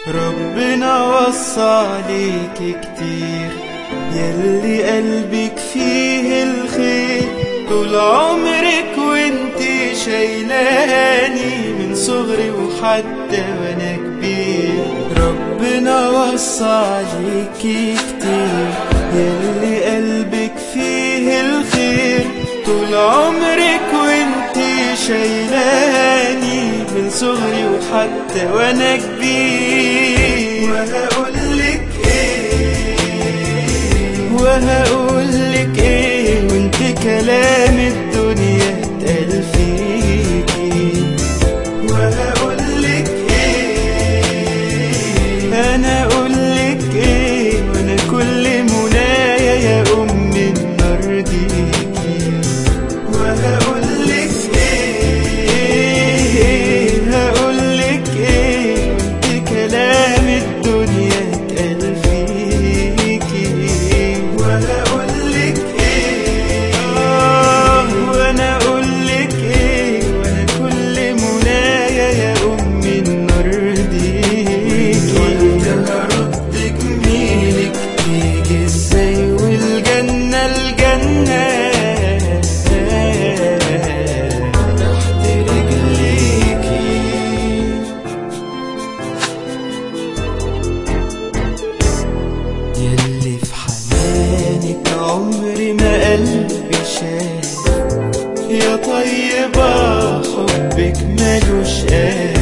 ربنا وصى عليك كتير يلي قلبك فيه الخير طول عمرك وانت شايلاني من صغري وحتى وانا كبير ربنا وصى عليك كتير يلي قلبك فيه الخير طول عمرك وانت شايلاني من صغري وحتى وانا كبير وهقولك ايه وهقولك ايه وانت كلام الدنيا اتقال فيكي وهقولك ايه انا اقولك ايه وانا كل منايا يا ام نرضيكي وهقولك ايه هقولك ايه وانت كلام الدنيا اتقال فيكي وهقولك ايه آه وانا اقولك ايه وانا كل منايا يا امي نرضيكي وانت هردك ميلك تيجي ازاي والجنة الجنة تحت رجليكي يلي في حنانك عمري ما قلبي شاف يا طيبة حبك ملوش آخر